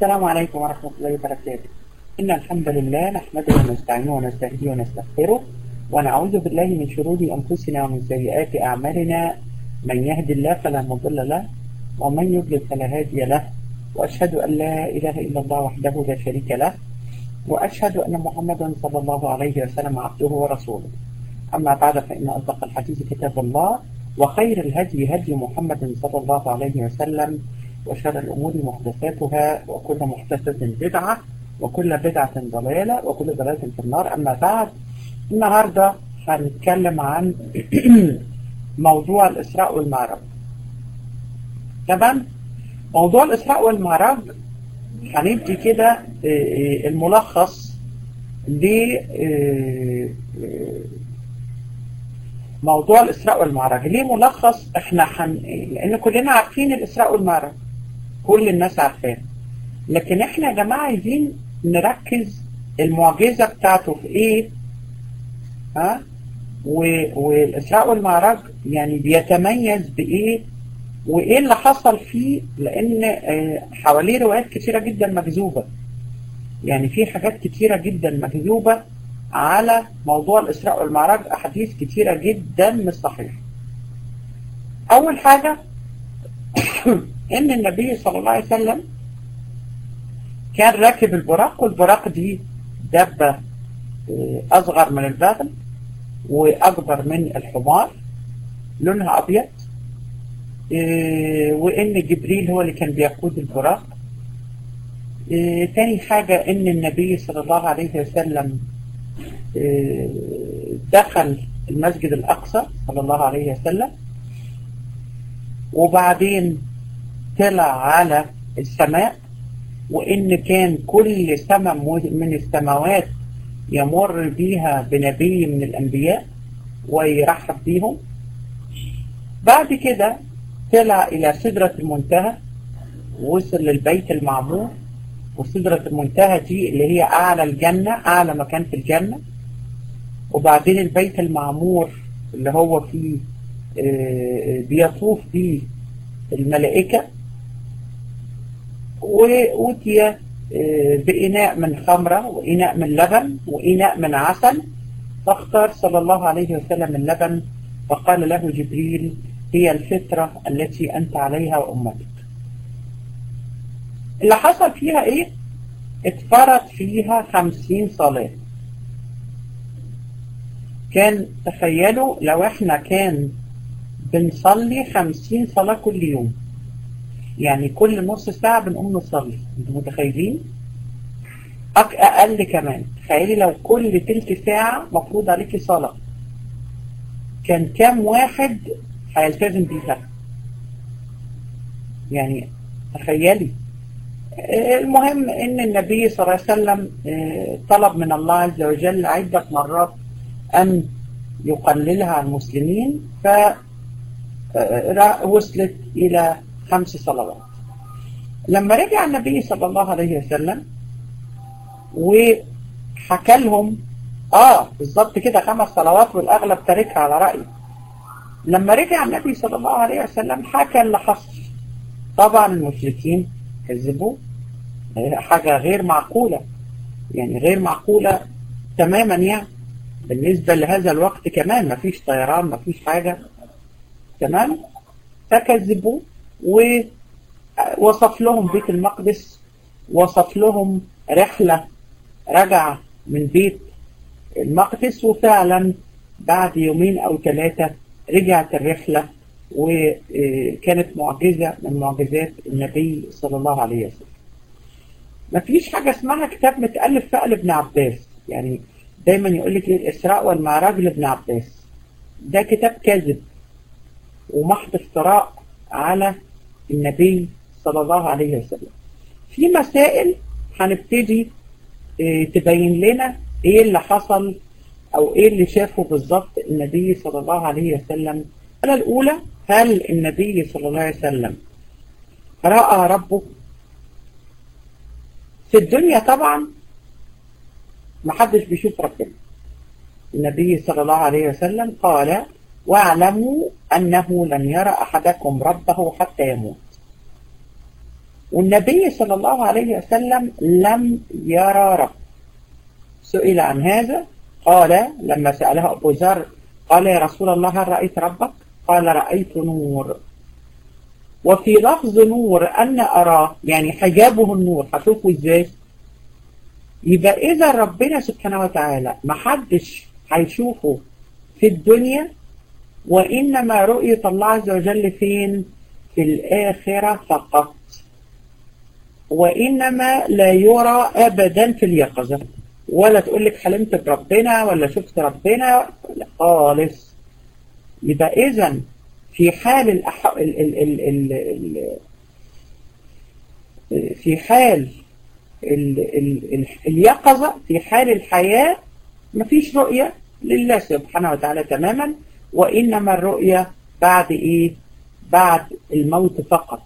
السلام عليكم ورحمة الله وبركاته إن الحمد لله نحمده ونستعينه ونستهديه ونستغفره ونعوذ بالله من شرور أنفسنا ومن سيئات أعمالنا من يهد الله فلا مضل له ومن يضلل فلا هادي له وأشهد أن لا إله إلا الله وحده لا شريك له وأشهد أن محمدا صلى الله عليه وسلم عبده ورسوله أما بعد فإن أصدق الحديث كتاب الله وخير الهدي هدي محمد صلى الله عليه وسلم وشر الأمور محدثاتها وكل محدثة بدعة وكل بدعة ضلالة وكل ضلالة في النار أما بعد النهاردة هنتكلم عن موضوع الإسراء والمعراج تمام موضوع الإسراء والمعراج هندي كده الملخص ل موضوع الإسراء والمعراج ليه ملخص احنا حن... لأن كلنا عارفين الإسراء والمعراج كل الناس عارفاه لكن احنا يا جماعة عايزين نركز المعجزة بتاعته في ايه ها و... والإسراء والمعراج يعني بيتميز بإيه وإيه اللي حصل فيه لأن حواليه روايات كتيرة جدا مكذوبة يعني في حاجات كتيرة جدا مكذوبة على موضوع الإسراء والمعراج أحاديث كتيرة جدا مش صحيحة أول حاجة إن النبي صلى الله عليه وسلم كان راكب البراق والبراق دي دابة أصغر من البغل وأكبر من الحمار لونها أبيض وإن جبريل هو اللي كان بيقود البراق تاني حاجة إن النبي صلى الله عليه وسلم دخل المسجد الأقصى صلى الله عليه وسلم وبعدين طلع على السماء وإن كان كل سماء من السماوات يمر بيها بنبي من الأنبياء ويرحب بيهم بعد كده طلع إلى سدرة المنتهى وصل للبيت المعمور وسدرة المنتهى دي اللي هي أعلى الجنة أعلى مكان في الجنة وبعدين البيت المعمور اللي هو فيه بيطوف فيه الملائكة وأوتي بإناء من خمرة وإناء من لبن وإناء من عسل فاختار صلى الله عليه وسلم اللبن فقال له جبريل هي الفطرة التي أنت عليها وأمتك اللي حصل فيها إيه؟ اتفرض فيها خمسين صلاة كان تخيلوا لو احنا كان بنصلي خمسين صلاة كل يوم يعني كل نص ساعة بنقوم نصلي انتوا متخيلين أقل كمان تخيلي لو كل تلت ساعة مفروض عليكي صلاة كان كام واحد هيلتزم بيها يعني تخيلي المهم ان النبي صلى الله عليه وسلم طلب من الله عز وجل عدة مرات أن يقللها عن المسلمين فوصلت إلى خمس صلوات لما رجع النبي صلى الله عليه وسلم وحكى لهم آه بالظبط كده خمس صلوات والأغلب تاركها على رأيه لما رجع النبي صلى الله عليه وسلم حكى اللي حصل طبعا المشركين كذبوا حاجة غير معقولة يعني غير معقولة تماما يعني بالنسبة لهذا الوقت كمان مفيش طيران مفيش حاجة تمام فكذبوا ووصف لهم بيت المقدس وصف لهم رحلة رجع من بيت المقدس وفعلا بعد يومين أو ثلاثة رجعت الرحلة وكانت معجزة من معجزات النبي صلى الله عليه وسلم مفيش حاجة اسمها كتاب متألف فعل ابن عباس يعني دايما يقول لك الإسراء والمعراج لابن عباس ده كتاب كاذب ومحض افتراء على النبي صلى الله عليه وسلم في مسائل هنبتدي اه تبين لنا ايه اللي حصل او ايه اللي شافه بالظبط النبي صلى الله عليه وسلم الأولى الأولى هل النبي صلى الله عليه وسلم رأى ربه في الدنيا طبعا ما حدش بيشوف ربنا النبي صلى الله عليه وسلم قال واعلموا أنه لن يرى أحدكم ربه حتى يموت والنبي صلى الله عليه وسلم لم يرى رب سئل عن هذا قال لما سأله أبو ذر قال يا رسول الله هل رأيت ربك قال رأيت نور وفي لفظ نور أن أراه يعني حجابه النور هشوفه إزاي يبقى إذا ربنا سبحانه وتعالى محدش هيشوفه في الدنيا وإنما رؤية الله عز وجل فين في الآخرة فقط وإنما لا يرى أبدا في اليقظة ولا تقول لك حلمت بربنا ولا شفت ربنا خالص يبقى إذا في حال الأح... ال... ال... ال... ال... ال... في حال ال... ال... ال... اليقظة في حال الحياة مفيش رؤية لله سبحانه وتعالى تماما وإنما الرؤية بعد إيه بعد الموت فقط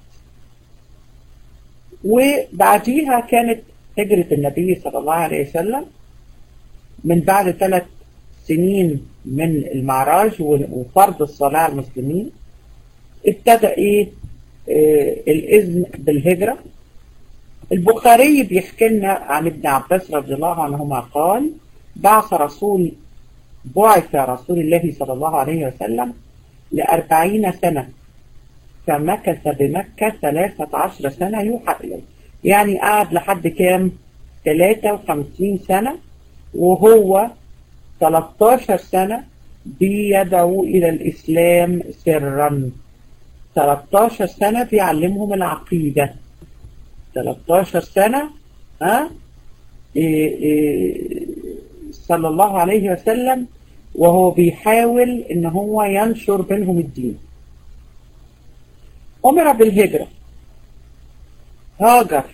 وبعديها كانت هجرة النبي صلى الله عليه وسلم من بعد ثلاث سنين من المعراج وفرض الصلاة على المسلمين ابتدأ ايه آه الإذن بالهجرة البخاري بيحكي لنا عن ابن عباس رضي الله عنهما قال بعث رسول بعث رسول الله صلى الله عليه وسلم لأربعين سنة فمكث بمكة ثلاثة عشر سنة يوحى إليه يعني قعد لحد كام 53 سنة وهو 13 سنة بيدعو إلى الإسلام سرا 13 سنة بيعلمهم العقيدة 13 سنة ها إيه إيه صلى الله عليه وسلم وهو بيحاول ان هو ينشر بينهم الدين أمر بالهجرة هاجر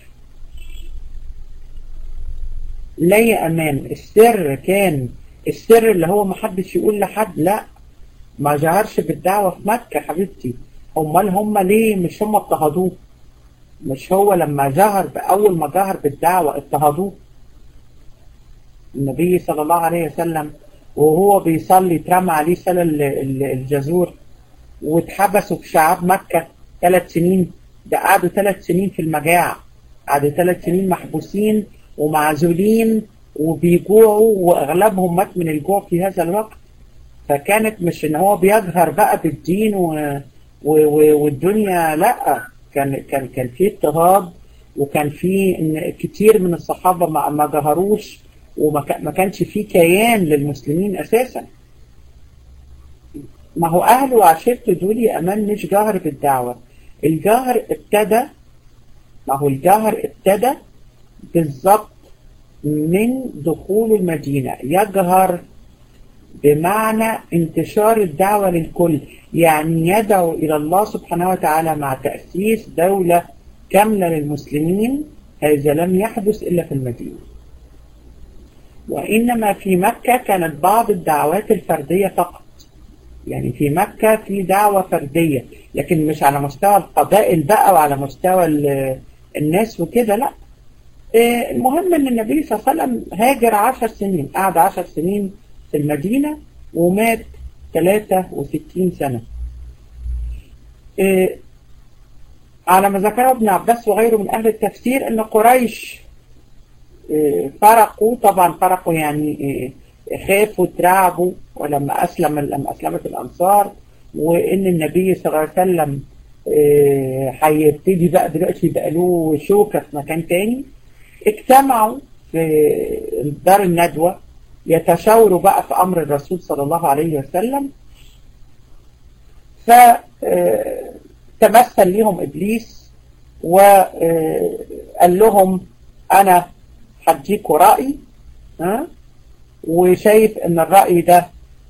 لي أمان السر كان السر اللي هو محدش يقول لحد لا ما جهرش بالدعوة في مكة حبيبتي امال هم ليه مش هم اضطهدوه مش هو لما جهر بأول ما جهر بالدعوة اضطهدوه النبي صلى الله عليه وسلم وهو بيصلي اترمى عليه سلل الجزور واتحبسوا في شعاب مكة ثلاث سنين ده قعدوا ثلاث سنين في المجاعة قعدوا ثلاث سنين محبوسين ومعزولين وبيجوعوا واغلبهم مات من الجوع في هذا الوقت فكانت مش ان هو بيجهر بقى بالدين و... و... و... والدنيا لا كان كان كان في اضطهاد وكان في ان كتير من الصحابه ما, ما جهروش وما ك... ما كانش في كيان للمسلمين اساسا ما هو اهله وعشيرته دول يا امان مش جهر بالدعوه الجهر ابتدى ما هو الجهر ابتدى بالظبط من دخول المدينة يجهر بمعنى انتشار الدعوة للكل يعني يدعو إلى الله سبحانه وتعالى مع تأسيس دولة كاملة للمسلمين هذا لم يحدث إلا في المدينة وإنما في مكة كانت بعض الدعوات الفردية فقط يعني في مكة في دعوة فردية لكن مش على مستوى القبائل بقى وعلى مستوى الناس وكده لا المهم ان النبي صلى الله عليه وسلم هاجر عشر سنين قعد عشر سنين في المدينة ومات 63 سنة على ما ذكره ابن عباس وغيره من أهل التفسير ان قريش فرقوا طبعا فرقوا يعني خافوا ترعبوا ولما أسلم لما أسلمت الأنصار وإن النبي صلى الله عليه وسلم هيبتدي بقى دلوقتي يبقى له شوكة في مكان تاني اجتمعوا في دار الندوة يتشاوروا بقى في أمر الرسول صلى الله عليه وسلم فتمثل لهم إبليس وقال لهم أنا هديكوا رأي ها وشايف ان الرأي ده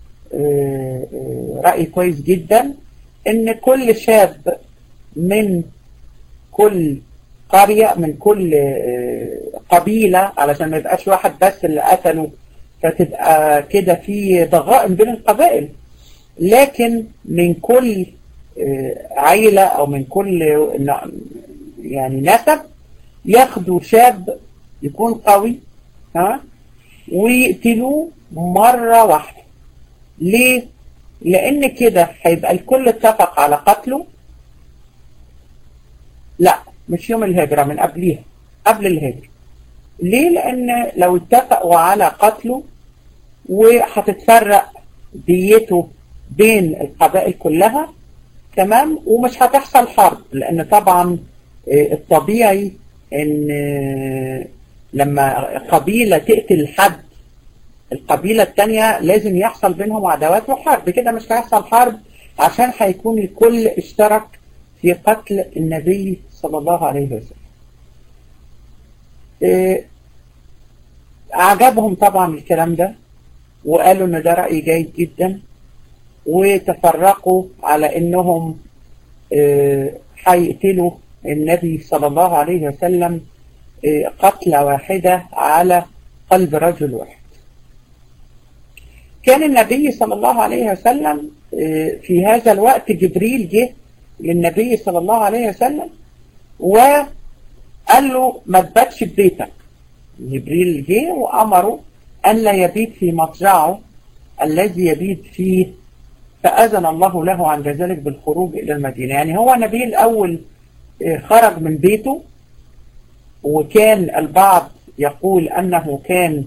رأي كويس جدا ان كل شاب من كل قرية من كل قبيلة علشان ما يبقاش واحد بس اللي قتله فتبقى كده في ضغائن بين القبائل لكن من كل عيلة او من كل يعني نسب ياخدوا شاب يكون قوي ها ويقتلوه مرة واحدة ليه؟ لأن كده هيبقى الكل اتفق على قتله لا مش يوم الهجرة من قبليها قبل الهجرة ليه لأن لو اتفقوا على قتله وهتتفرق ديته بين القبائل كلها تمام ومش هتحصل حرب لأن طبعا الطبيعي ان لما قبيلة تقتل حد القبيلة التانية لازم يحصل بينهم عداوات وحرب كده مش هيحصل حرب عشان هيكون الكل اشترك في قتل النبي صلى الله عليه وسلم اه أعجبهم طبعا الكلام ده وقالوا ان ده رأي جيد جدا وتفرقوا على انهم هيقتلوا اه النبي صلى الله عليه وسلم اه قتلة واحدة على قلب رجل واحد كان النبي صلى الله عليه وسلم في هذا الوقت جبريل جه للنبي صلى الله عليه وسلم وقال له ما تباتش في بيتك جبريل جه وأمره أن لا يبيت في مضجعه الذي يبيت فيه فأذن الله له عند ذلك بالخروج إلى المدينة يعني هو النبي الأول خرج من بيته وكان البعض يقول أنه كان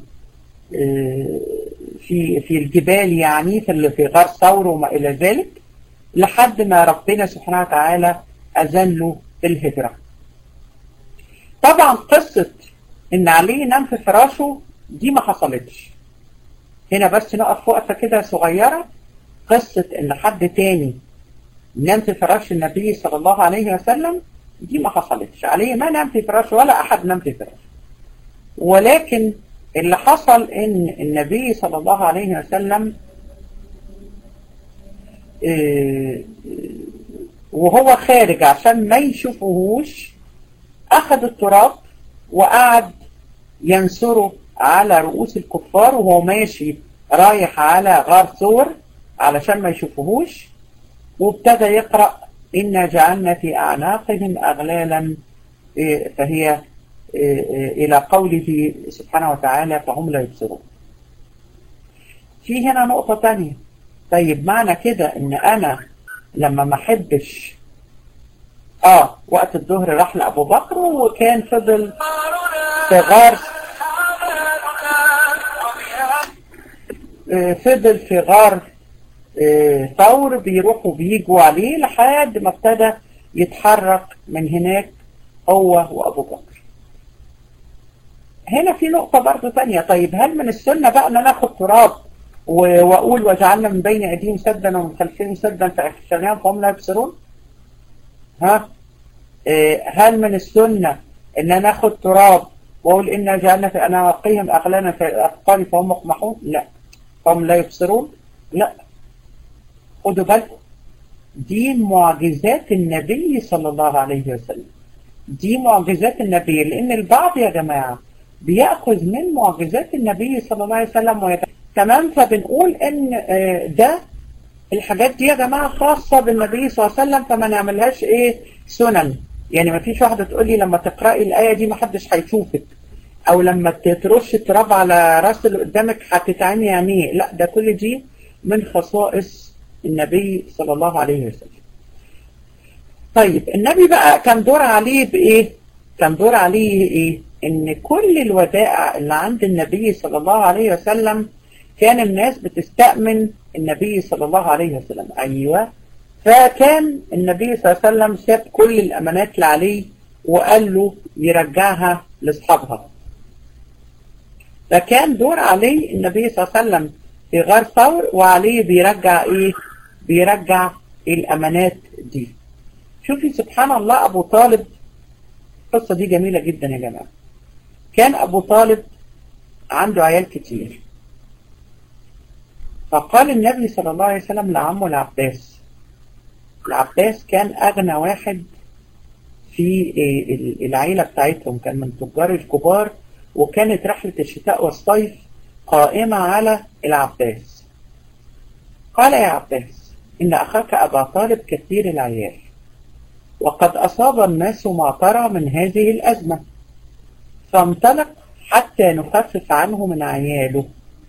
في في الجبال يعني في في غار ثور وما إلى ذلك لحد ما ربنا سبحانه وتعالى أذن له بالهجرة طبعا قصة إن علي نام في فراشه دي ما حصلتش هنا بس نقف وقفة كده صغيرة قصة إن حد تاني نام في فراش النبي صلى الله عليه وسلم دي ما حصلتش عليه ما نام في فراش ولا أحد نام في فراش ولكن اللي حصل ان النبي صلى الله عليه وسلم وهو خارج عشان ما يشوفوهوش اخذ التراب وقعد ينصره على رؤوس الكفار وهو ماشي رايح على غار ثور علشان ما يشوفوهوش وابتدى يقرأ إنا جعلنا في أعناقهم أغلالا فهي إلى قوله سبحانه وتعالى فهم لا يبصرون في هنا نقطة تانية طيب معنى كده إن أنا لما ما أحبش آه وقت الظهر راح لأبو بكر وكان فضل في غار فضل في غار ثور بيروحوا بيجوا عليه لحد ما ابتدى يتحرك من هناك هو وأبو بكر هنا في نقطة برضو تانية طيب هل من السنة بقى ان انا اخد تراب واقول وجعلنا من بين ايديهم سدا ومن خلفهم سدا فاخشناهم فهم لا يبصرون ها إيه هل من السنة ان انا اخد تراب واقول انا جعلنا في اناقيهم اغلانا في الاثقال فهم مقمحون لا فهم لا يبصرون لا خدوا بالكم دي معجزات النبي صلى الله عليه وسلم دي معجزات النبي لان البعض يا جماعه بيأخذ من معجزات النبي صلى الله عليه وسلم ويت... تمام فبنقول ان ده الحاجات دي يا جماعة خاصة بالنبي صلى الله عليه وسلم فما نعملهاش ايه سنن يعني ما فيش واحدة تقول لي لما تقرأي الآية دي ما حدش هيشوفك او لما ترش التراب على راس اللي قدامك هتتعمي عينيه لا ده كل دي من خصائص النبي صلى الله عليه وسلم طيب النبي بقى كان دور عليه بايه كان دور عليه ايه ان كل الودائع اللي عند النبي صلى الله عليه وسلم كان الناس بتستأمن النبي صلى الله عليه وسلم ايوه فكان النبي صلى الله عليه وسلم ساب كل الامانات اللي عليه وقال له يرجعها لاصحابها فكان دور عليه النبي صلى الله عليه وسلم في غار ثور وعليه بيرجع ايه بيرجع الامانات دي شوفي سبحان الله ابو طالب القصه دي جميله جدا يا جماعه كان أبو طالب عنده عيال كتير فقال النبي صلى الله عليه وسلم لعمه العباس العباس كان أغنى واحد في العيلة بتاعتهم كان من تجار الكبار وكانت رحلة الشتاء والصيف قائمة على العباس قال يا عباس إن أخاك أبا طالب كثير العيال وقد أصاب الناس ما ترى من هذه الأزمة فانطلق حتى نخفف عنه من عياله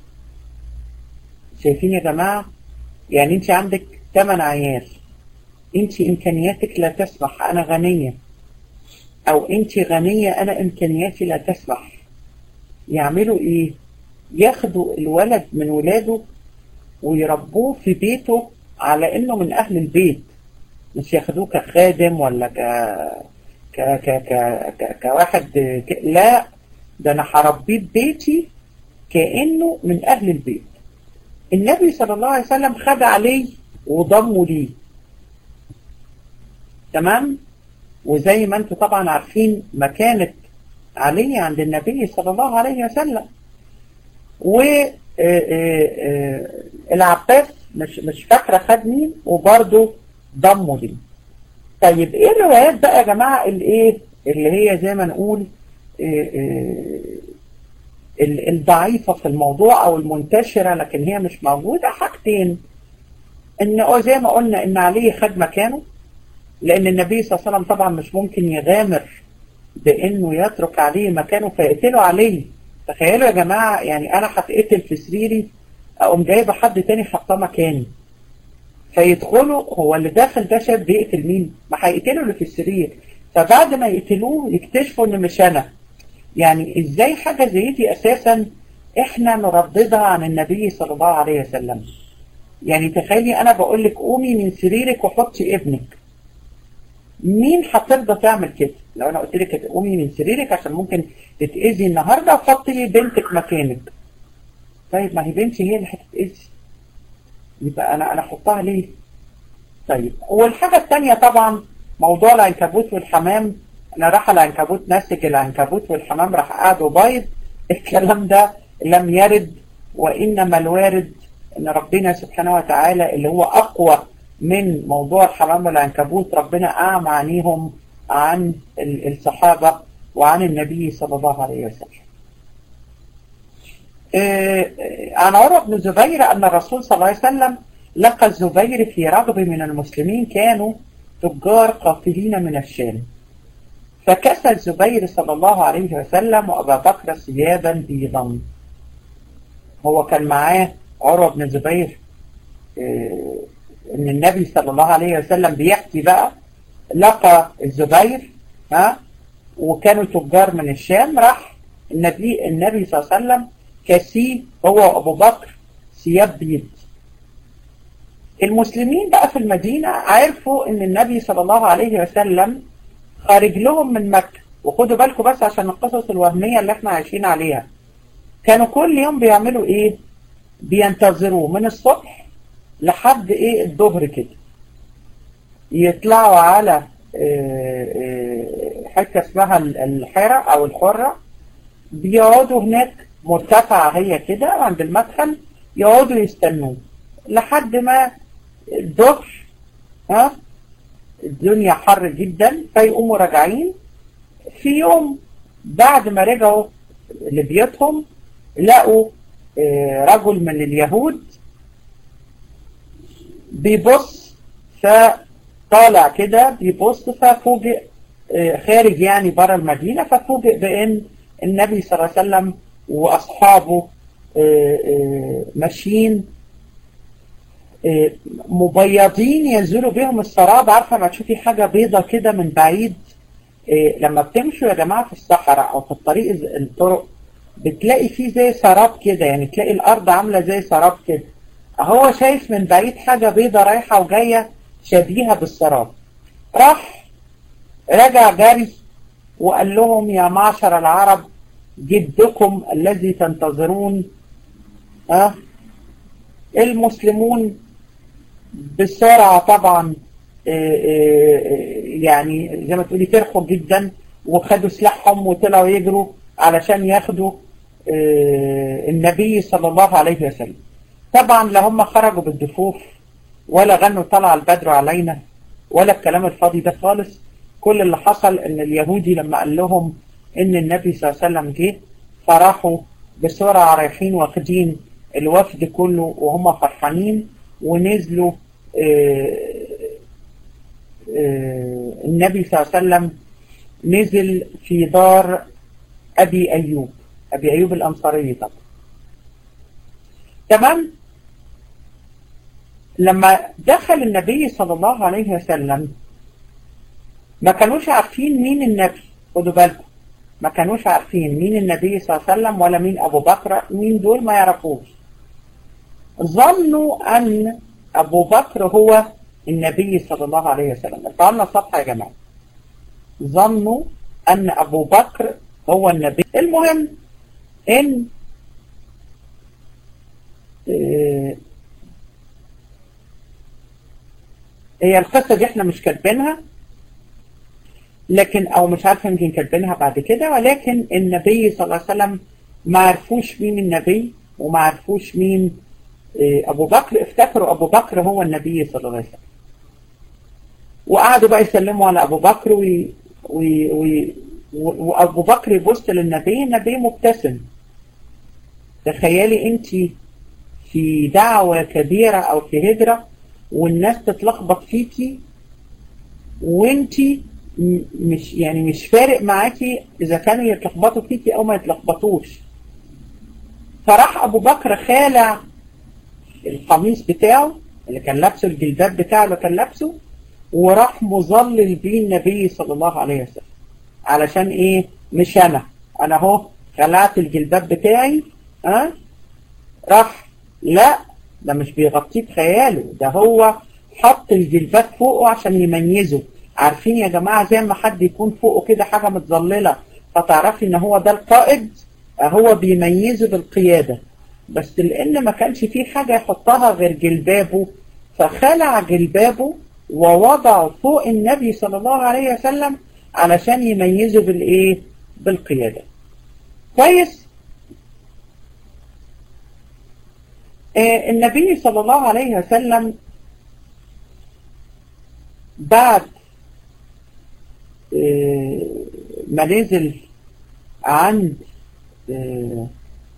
شايفين يا جماعة يعني انت عندك 8 عيال انت امكانياتك لا تسمح انا غنية او انت غنية انا امكانياتي لا تسمح يعملوا ايه ياخدوا الولد من ولاده ويربوه في بيته على انه من اهل البيت مش ياخدوه كخادم ولا ك ك ك ك ك كواحد ك... لا ده انا هربيه ببيتي كانه من اهل البيت النبي صلى الله عليه وسلم خد عليه وضمه ليه تمام وزي ما انتم طبعا عارفين مكانة علي عند النبي صلى الله عليه وسلم والعباس مش مش فاكرة خد مين وبرضه ضمه ليه طيب ايه الروايات بقى يا جماعة الايه اللي هي زي ما نقول إيه إيه الضعيفة في الموضوع او المنتشرة لكن هي مش موجودة حاجتين ان زي ما قلنا ان علي خد مكانه لان النبي صلى الله عليه وسلم طبعا مش ممكن يغامر بانه يترك عليه مكانه فيقتله عليه تخيلوا يا جماعة يعني انا هتقتل في سريري اقوم جايبه حد تاني حطاه مكاني فيدخلوا هو اللي داخل ده شاب بيقتل مين ما هيقتلوا اللي في السرير فبعد ما يقتلوه يكتشفوا ان مش انا يعني ازاي حاجة زي دي اساسا احنا نرددها عن النبي صلى الله عليه وسلم يعني تخيلي انا بقول لك قومي من سريرك وحطي ابنك مين هترضى تعمل كده لو انا قلت لك قومي من سريرك عشان ممكن تتاذي النهارده وحطي بنتك مكانك طيب ما هي بنتي هي اللي هتتاذي يبقى انا انا احطها ليه طيب والحاجه الثانيه طبعا موضوع العنكبوت والحمام انا راح العنكبوت نسج العنكبوت والحمام راح قعدوا بايظ الكلام ده لم يرد وانما الوارد ان ربنا سبحانه وتعالى اللي هو اقوى من موضوع الحمام والعنكبوت ربنا اعمى عينيهم عن الصحابه وعن النبي صلى الله عليه وسلم. عن عروة بن الزبير أن الرسول صلى الله عليه وسلم لقى الزبير في رغب من المسلمين كانوا تجار قافلين من الشام فكسى الزبير صلى الله عليه وسلم وأبا بكر ثيابا بيضا هو كان معاه عروة بن الزبير ان النبي صلى الله عليه وسلم بيحكي بقى لقى الزبير ها وكانوا تجار من الشام راح النبي النبي صلى الله عليه وسلم كسيه هو وابو بكر ثياب بيض المسلمين بقى في المدينة عرفوا ان النبي صلى الله عليه وسلم خارج لهم من مكة وخدوا بالكم بس عشان القصص الوهمية اللي احنا عايشين عليها كانوا كل يوم بيعملوا ايه بينتظروه من الصبح لحد ايه الظهر كده يطلعوا على حتة اسمها الحرة او الحرة بيقعدوا هناك مرتفعة هي كده عند المدخل يقعدوا يستنوه لحد ما الظهر ها الدنيا حر جدا فيقوموا راجعين في يوم بعد ما رجعوا لبيوتهم لقوا رجل من اليهود بيبص فطالع كده بيبص ففوجئ خارج يعني بره المدينة ففوجئ بأن النبي صلى الله عليه وسلم وأصحابه ماشيين مبيضين ينزلوا بيهم السراب عارفة ما تشوفي حاجة بيضة كده من بعيد لما بتمشوا يا جماعة في الصحراء أو في الطريق الطرق بتلاقي فيه زي سراب كده يعني تلاقي الأرض عاملة زي سراب كده هو شايف من بعيد حاجة بيضة رايحة وجاية شبيهة بالسراب راح رجع جري وقال لهم يا معشر العرب جدكم الذي تنتظرون أه المسلمون بسرعة طبعا يعني زي ما تقولي فرحوا جدا وخدوا سلاحهم وطلعوا يجروا علشان ياخدوا النبي صلى الله عليه وسلم طبعا لا هم خرجوا بالدفوف ولا غنوا طلع البدر علينا ولا الكلام الفاضي ده خالص كل اللي حصل ان اليهودي لما قال لهم ان النبي صلى الله عليه وسلم جه فراحوا بسرعة رايحين واخدين الوفد كله وهم فرحانين ونزلوا آآ آآ النبي صلى الله عليه وسلم نزل في دار أبي أيوب أبي أيوب الأنصاري طبعا تمام لما دخل النبي صلى الله عليه وسلم ما كانوش عارفين مين النبي خدوا بالكم ما كانوش عارفين مين النبي صلى الله عليه وسلم ولا مين أبو بكر مين دول ما يعرفوش ظنوا أن أبو بكر هو النبي صلى الله عليه وسلم ارفعوا لنا الصفحة يا جماعة ظنوا أن أبو بكر هو النبي المهم إن إيه هي القصة دي احنا مش كاتبينها لكن او مش عارفة يمكن كاتبينها بعد كده ولكن النبي صلى الله عليه وسلم ما عرفوش مين النبي وما عرفوش مين إيه ابو بكر افتكروا ابو بكر هو النبي صلى الله عليه وسلم وقعدوا بقى يسلموا على ابو بكر وي وي وي وابو بكر يبص للنبي النبي مبتسم تخيلي انت في دعوة كبيرة او في هجرة والناس تتلخبط فيكي وانتي مش يعني مش فارق معاكي اذا كانوا يتلخبطوا فيكي او ما يتلخبطوش فراح ابو بكر خالع القميص بتاعه اللي كان لابسه الجلباب بتاعه اللي كان لابسه وراح مظلل بيه النبي صلى الله عليه وسلم علشان ايه مش انا انا اهو خلعت الجلباب بتاعي ها أه؟ راح لا ده مش بيغطيه بخياله ده هو حط الجلباب فوقه عشان يميزه عارفين يا جماعة زي ما حد يكون فوقه كده حاجة متظللة فتعرفي ان هو ده القائد هو بيميزه بالقيادة بس لان ما كانش فيه حاجة يحطها غير جلبابه فخلع جلبابه ووضعه فوق النبي صلى الله عليه وسلم علشان يميزه بالايه بالقيادة كويس آه النبي صلى الله عليه وسلم بعد آه ما نزل عند آه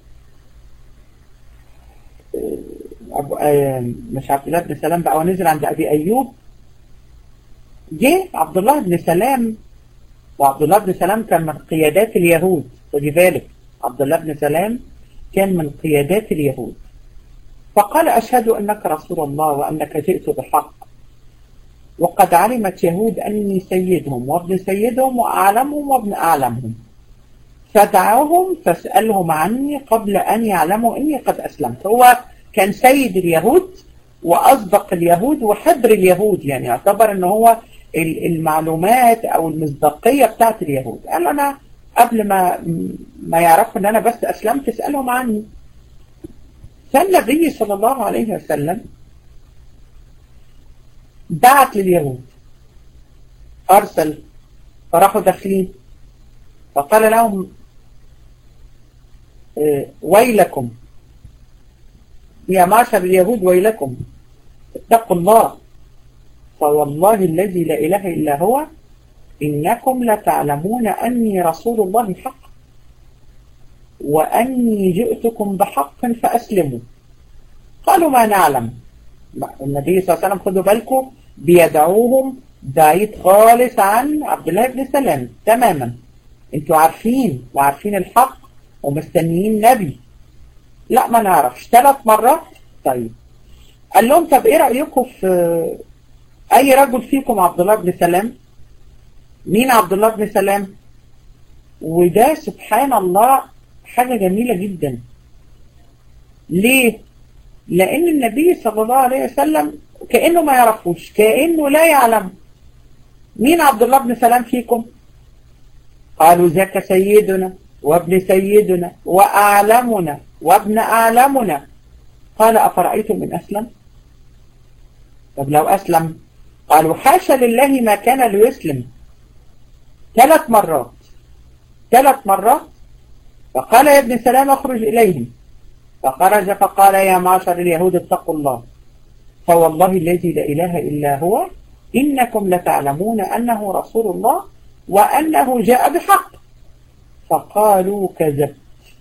أبو مش عبد الله بن سلام بقى ونزل عند أبي أيوب جه عبد الله بن سلام وعبد الله بن سلام كان من قيادات اليهود خدي بالك عبد الله بن سلام كان من قيادات اليهود فقال أشهد أنك رسول الله وأنك جئت بحق وقد علمت يهود أني سيدهم وابن سيدهم وأعلمهم وابن أعلمهم فدعوهم فاسألهم عني قبل أن يعلموا أني قد أسلمت هو كان سيد اليهود وأصدق اليهود وحبر اليهود يعني يعتبر أنه هو المعلومات أو المصداقية بتاعت اليهود قال أنا قبل ما ما يعرفوا أن أنا بس أسلمت اسألهم عني فالنبي صلى الله عليه وسلم بعت لليهود أرسل فراحوا داخلين فقال لهم ويلكم يا معشر اليهود ويلكم اتقوا الله فوالله الذي لا إله إلا هو إنكم لتعلمون أني رسول الله حق وأني جئتكم بحق فأسلموا قالوا ما نعلم النبي صلى الله عليه وسلم خدوا بالكم بيدعوهم بعيد خالص عن عبد الله بن سلام تماما انتوا عارفين وعارفين الحق ومستنيين نبي لا ما نعرفش ثلاث مرات طيب قال لهم طب ايه رأيكم في اي رجل فيكم عبد الله بن سلام مين عبد الله بن سلام وده سبحان الله حاجة جميلة جدا ليه لان النبي صلى الله عليه وسلم كأنه ما يعرفوش كأنه لا يعلم مين عبد الله بن سلام فيكم قالوا ذاك سيدنا وابن سيدنا وأعلمنا وابن أعلمنا قال أفرأيتم من أسلم طب لو أسلم قالوا حاشا لله ما كان ليسلم ثلاث مرات ثلاث مرات فقال يا ابن سلام اخرج إليهم فخرج فقال يا معشر اليهود اتقوا الله فوالله الذي لا إله إلا هو إنكم لتعلمون أنه رسول الله وأنه جاء بحق فقالوا كذبت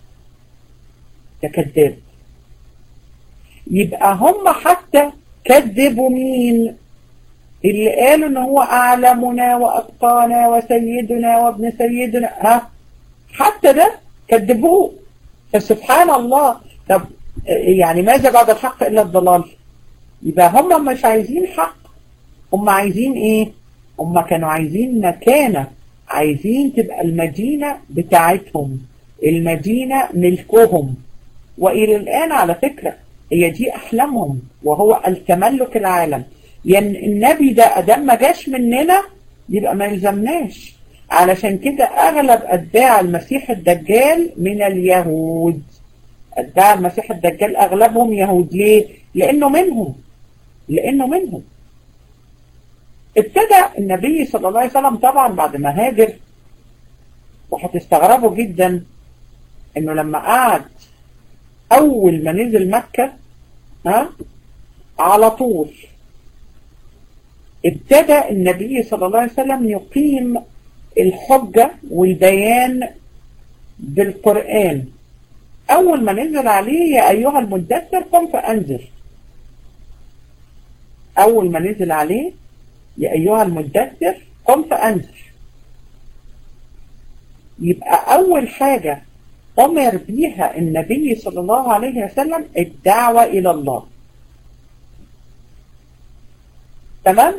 كذاب يبقى هم حتى كذبوا مين اللي قالوا ان هو اعلمنا واتقانا وسيدنا وابن سيدنا ها حتى ده كذبوه فسبحان الله طب يعني ماذا بعد الحق الا الضلال يبقى هم مش عايزين حق هم عايزين ايه هم كانوا عايزين مكانة عايزين تبقى المدينة بتاعتهم المدينة ملكهم وإلى الآن على فكرة هي دي أحلامهم وهو التملك العالم يعني النبي ده أدام ما جاش مننا يبقى ما يلزمناش علشان كده أغلب أتباع المسيح الدجال من اليهود أتباع المسيح الدجال أغلبهم يهود ليه؟ لأنه منهم لأنه منهم ابتدى النبي صلى الله عليه وسلم طبعا بعد ما هاجر وهتستغربوا جدا انه لما قعد اول ما نزل مكة ها على طول ابتدى النبي صلى الله عليه وسلم يقيم الحجة والبيان بالقرآن أول ما نزل عليه يا أيها المدثر قم فأنذر أول ما نزل عليه يا أيها المدثر قم فأنذر يبقى أول حاجة أمر بيها النبي صلى الله عليه وسلم الدعوة إلى الله تمام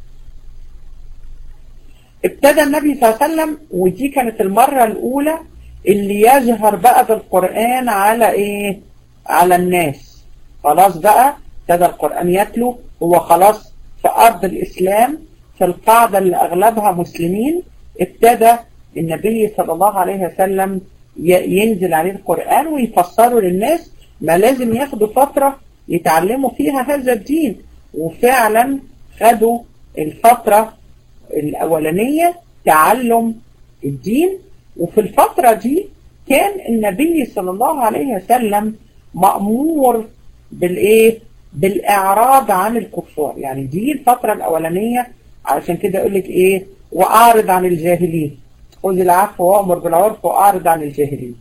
ابتدى النبي صلى الله عليه وسلم ودي كانت المرة الأولى اللي يجهر بقى بالقرآن على إيه على الناس خلاص بقى ابتدى القرآن يتلو هو خلاص في أرض الإسلام في القاعدة اللي أغلبها مسلمين ابتدى النبي صلى الله عليه وسلم ينزل عليه القرآن ويفسره للناس ما لازم ياخدوا فترة يتعلموا فيها هذا الدين وفعلا خدوا الفترة الأولانية تعلم الدين وفي الفترة دي كان النبي صلى الله عليه وسلم مأمور بالإيه؟ بالإعراض عن الكفار يعني دي الفترة الأولانية علشان كده يقول لك إيه وأعرض عن الجاهلين خذ العفو وأمر بالعرف وأعرض عن الجاهلين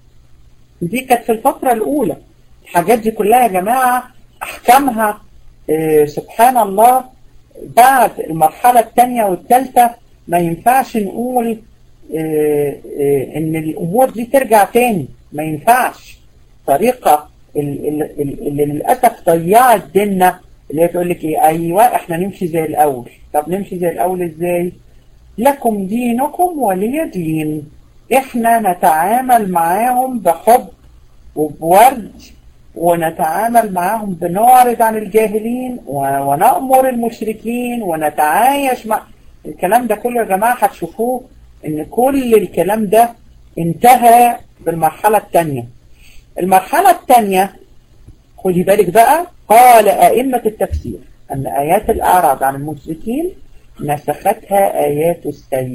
دي كانت في الفترة الأولى الحاجات دي كلها يا جماعة أحكامها إيه سبحان الله بعد المرحلة الثانية والثالثة ما ينفعش نقول إيه إيه إن الأمور دي ترجع تاني ما ينفعش طريقة اللي للأسف ضيعت ديننا اللي هي تقول لك إيه أيوة إحنا نمشي زي الأول طب نمشي زي الأول إزاي؟ لكم دينكم ولي دين احنا نتعامل معاهم بحب وبورد ونتعامل معاهم بنعرض عن الجاهلين ونأمر المشركين ونتعايش مع الكلام ده كله يا جماعة هتشوفوه ان كل الكلام ده انتهى بالمرحلة الثانية المرحلة الثانية خدي بالك بقى قال أئمة التفسير أن آيات الأعراض عن المشركين نسختها آيات السيد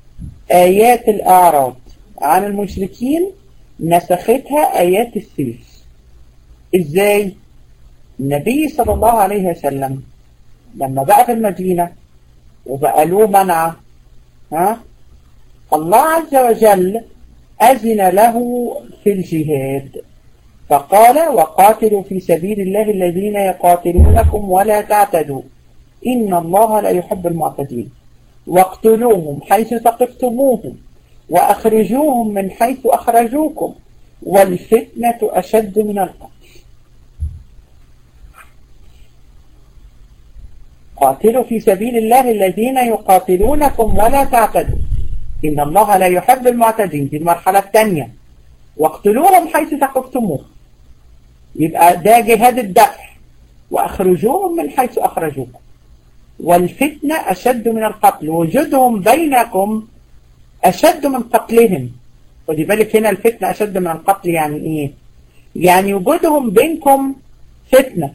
آيات الأعراض عن المشركين نسختها آيات السيف إزاي؟ النبي صلى الله عليه وسلم لما بقى في المدينة وبقى له منع ها الله عز وجل أذن له في الجهاد فقال وقاتلوا في سبيل الله الذين يقاتلونكم ولا تعتدوا إن الله لا يحب المعتدين واقتلوهم حيث ثقفتموهم وأخرجوهم من حيث أخرجوكم والفتنة أشد من القتل قاتلوا في سبيل الله الذين يقاتلونكم ولا تعتدوا إن الله لا يحب المعتدين في المرحلة الثانية واقتلوهم حيث ثقفتموهم يبقى ده جهاد الدفع وأخرجوهم من حيث أخرجوكم والفتنة أشد من القتل وجودهم بينكم أشد من قتلهم ودي بالك هنا الفتنة أشد من القتل يعني إيه يعني وجودهم بينكم فتنة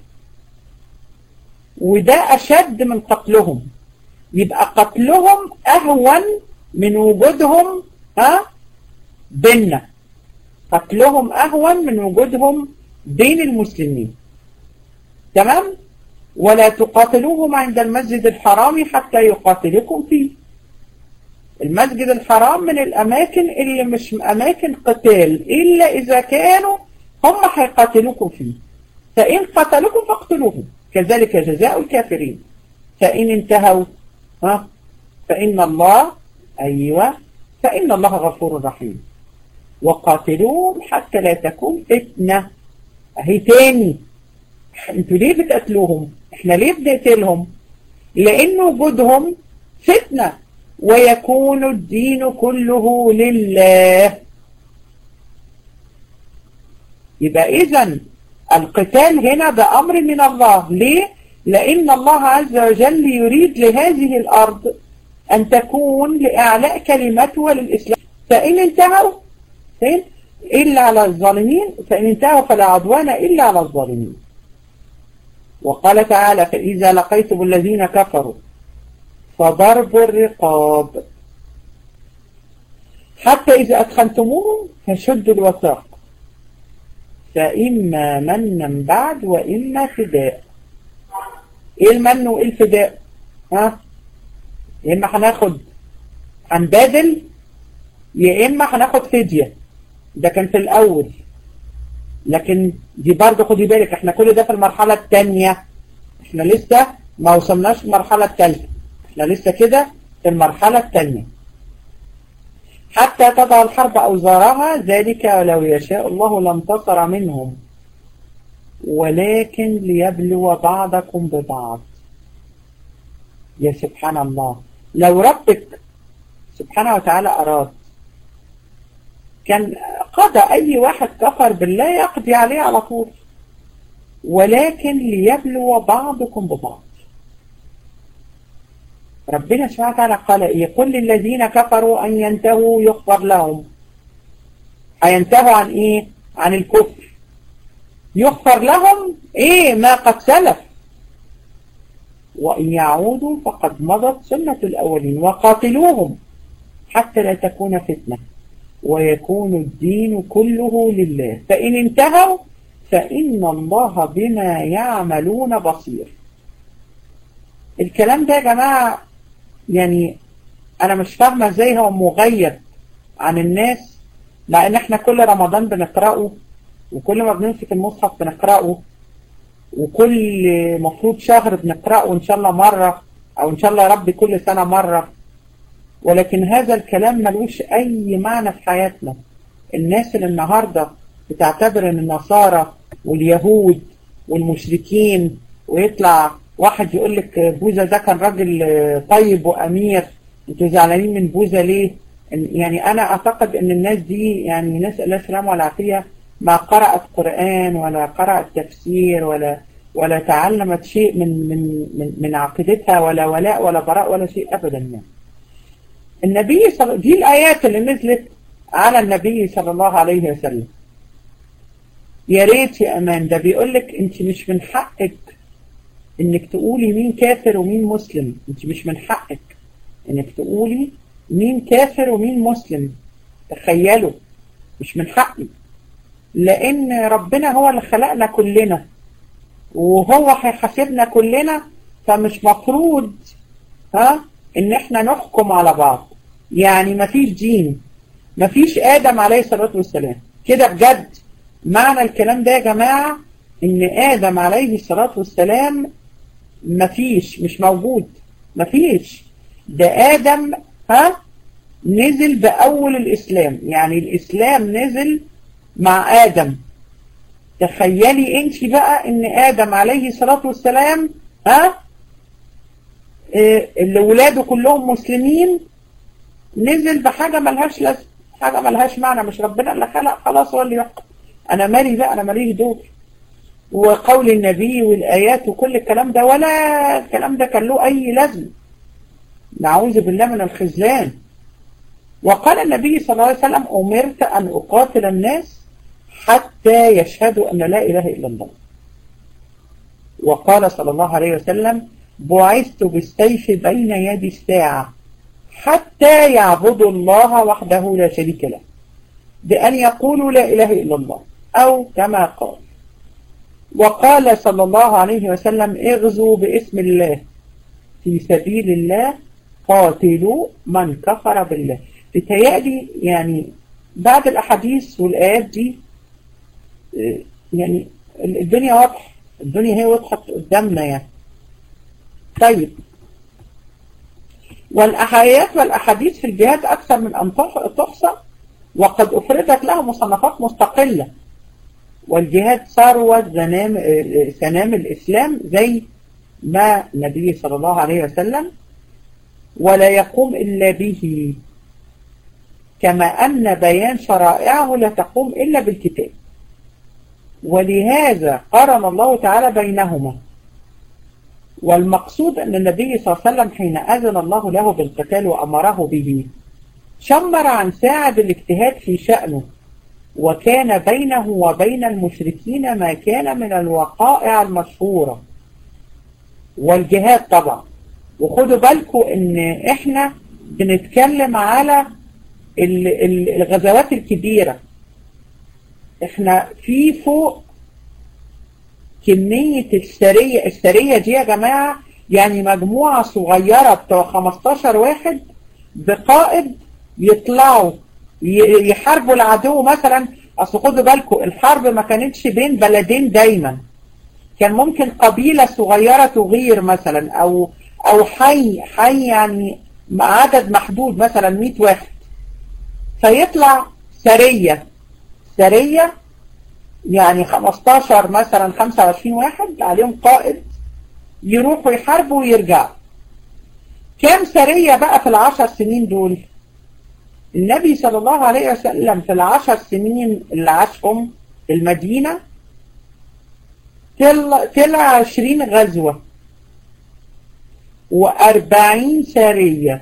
وده أشد من قتلهم يبقى قتلهم أهون من وجودهم ها بيننا قتلهم أهون من وجودهم بين المسلمين تمام ولا تقاتلوهم عند المسجد الحرام حتى يقاتلكم فيه المسجد الحرام من الأماكن اللي مش أماكن قتال إلا إذا كانوا هم هيقاتلوكم فيه فإن قتلوكم فاقتلوهم كذلك جزاء الكافرين فإن انتهوا ها فإن الله أيوة فإن الله غفور رحيم وقاتلوهم حتى لا تكون فتنة أهي تاني انتوا ليه بتقتلوهم احنا ليه بنقتلهم لأن وجودهم فتنة ويكون الدين كله لله يبقى إذا القتال هنا ده أمر من الله ليه؟ لأن الله عز وجل يريد لهذه الأرض أن تكون لإعلاء كلمته وللإسلام فإن انتهوا فإن إلا على الظالمين فإن انتهوا فلا عدوان إلا على الظالمين وقال تعالى فإذا لقيتم الذين كفروا فضرب الرقاب حتى إذا أدخلتموهم فشدوا الوثاق فإما منا بعد وإما فداء إيه المن وإيه الفداء ها يا إما هناخد هنبادل يا إما هناخد فدية ده كان في الأول لكن دي برضه خدي بالك احنا كل ده في المرحلة الثانية احنا لسه ما وصلناش المرحلة الثالثة احنا لسه كده في المرحلة الثانية حتى تضع الحرب أوزارها ذلك ولو يشاء الله لانتصر منهم ولكن ليبلو بعضكم ببعض يا سبحان الله لو ربك سبحانه وتعالى أراد كان قضى أي واحد كفر بالله يقضي عليه على طول ولكن ليبلو بعضكم ببعض ربنا سبحانه وتعالى قال يقول للذين كفروا أن ينتهوا يغفر لهم هينتهوا عن إيه؟ عن الكفر يغفر لهم إيه ما قد سلف وإن يعودوا فقد مضت سنة الأولين وقاتلوهم حتى لا تكون فتنة ويكون الدين كله لله فإن انتهوا فإن الله بما يعملون بصير الكلام ده يا جماعة يعني أنا مش فاهمة ازاي هو مغيب عن الناس مع إن احنا كل رمضان بنقرأه وكل ما بنمسك المصحف بنقرأه وكل مفروض شهر بنقرأه إن شاء الله مرة أو إن شاء الله يا رب كل سنة مرة ولكن هذا الكلام ملوش أي معنى في حياتنا الناس اللي النهاردة بتعتبر ان النصارى واليهود والمشركين ويطلع واحد يقول لك بوذا ده كان راجل طيب وأمير انتوا زعلانين من بوذا ليه يعني أنا أعتقد ان الناس دي يعني نسأل الله السلامة والعافية ما قرأت قرآن ولا قرأت تفسير ولا ولا تعلمت شيء من من من, من عقيدتها ولا ولاء ولا براء ولا شيء أبدا يعني النبي صل... دي الآيات اللي نزلت على النبي صلى الله عليه وسلم يا ريت يا أمان ده بيقول لك أنت مش من حقك إنك تقولي مين كافر ومين مسلم أنت مش من حقك إنك تقولي مين كافر ومين مسلم تخيلوا مش من حقي لأن ربنا هو اللي خلقنا كلنا وهو هيحاسبنا كلنا فمش مفروض ها ان احنا نحكم على بعض يعني مفيش دين مفيش آدم عليه الصلاة والسلام كده بجد معنى الكلام ده يا جماعة ان آدم عليه الصلاة والسلام مفيش مش موجود مفيش ده آدم ها نزل بأول الإسلام يعني الإسلام نزل مع آدم تخيلي انت بقى ان آدم عليه الصلاة والسلام ها اللي ولاده كلهم مسلمين نزل بحاجة ملهاش لازمة حاجة ملهاش معنى مش ربنا اللي خلق خلاص هو اللي يحكم أنا مالي بقى أنا ماليش دور وقول النبي والآيات وكل الكلام ده ولا الكلام ده كان له أي لازمة نعوذ بالله من الخذلان وقال النبي صلى الله عليه وسلم أمرت أن أقاتل الناس حتى يشهدوا أن لا إله إلا الله وقال صلى الله عليه وسلم بعثت بالسيف بين يدي الساعة حتى يعبدوا الله وحده لا شريك له بأن يقولوا لا إله إلا الله أو كما قال وقال صلى الله عليه وسلم اغزوا باسم الله في سبيل الله قاتلوا من كفر بالله بتهيألي يعني بعد الأحاديث والآيات دي يعني الدنيا واضحة الدنيا هي وضحت قدامنا يعني طيب والأحايات والأحاديث في الجهاد أكثر من أن تحصى وقد أفردت لها مصنفات مستقلة والجهاد ثروة سنام الإسلام زي ما النبي صلى الله عليه وسلم ولا يقوم إلا به كما أن بيان شرائعه لا تقوم إلا بالكتاب ولهذا قارن الله تعالى بينهما والمقصود أن النبي صلى الله عليه وسلم حين أذن الله له بالقتال وأمره به شمر عن ساعد الاجتهاد في شأنه وكان بينه وبين المشركين ما كان من الوقائع المشهورة والجهاد طبعا وخدوا بالكم ان احنا بنتكلم على الغزوات الكبيرة احنا في فوق كمية السرية السرية دي يا جماعة يعني مجموعة صغيرة بتوع 15 واحد بقائد يطلعوا يحاربوا العدو مثلا اصل خدوا بالكم الحرب ما كانتش بين بلدين دايما كان ممكن قبيلة صغيرة تغير مثلا او او حي حي يعني عدد محدود مثلا 100 واحد فيطلع سرية سرية يعني 15 مثلا 25 واحد عليهم قائد يروحوا يحاربوا ويرجعوا كام سرية بقى في العشر سنين دول النبي صلى الله عليه وسلم في العشر سنين اللي عاشهم المدينة طلع عشرين غزوة وأربعين سرية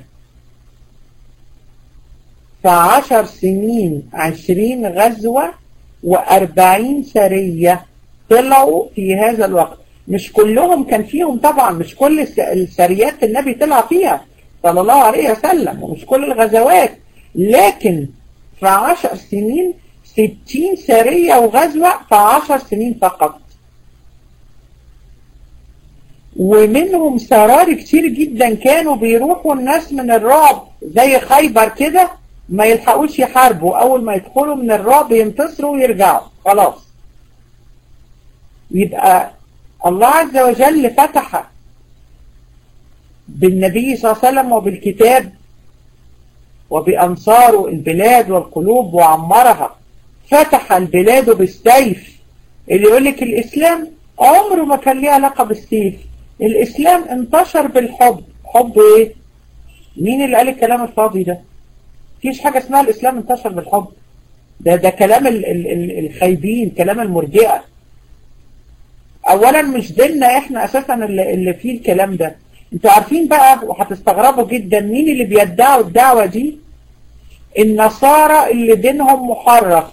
في عشر سنين عشرين غزوة وأربعين سرية طلعوا في هذا الوقت مش كلهم كان فيهم طبعا مش كل السريات النبي طلع فيها صلى الله عليه وسلم ومش كل الغزوات لكن في عشر سنين ستين سرية وغزوة في عشر سنين فقط ومنهم سراري كتير جدا كانوا بيروحوا الناس من الرعب زي خيبر كده ما يلحقوش يحاربوا اول ما يدخلوا من الرعب ينتصروا ويرجعوا خلاص يبقى الله عز وجل فتح بالنبي صلى الله عليه وسلم وبالكتاب وبأنصاره البلاد والقلوب وعمرها فتح البلاد بالسيف اللي يقول لك الإسلام عمره ما كان ليه علاقة بالسيف الإسلام انتشر بالحب حب إيه؟ مين اللي قال الكلام الفاضي ده؟ فيش حاجة اسمها الإسلام انتشر بالحب ده ده كلام ال ال ال الخايبين كلام المرجئة أولا مش ديننا إحنا أساسا اللي, اللي فيه الكلام ده انتوا عارفين بقى وهتستغربوا جدا مين اللي بيدعوا الدعوة دي النصارى اللي دينهم محرف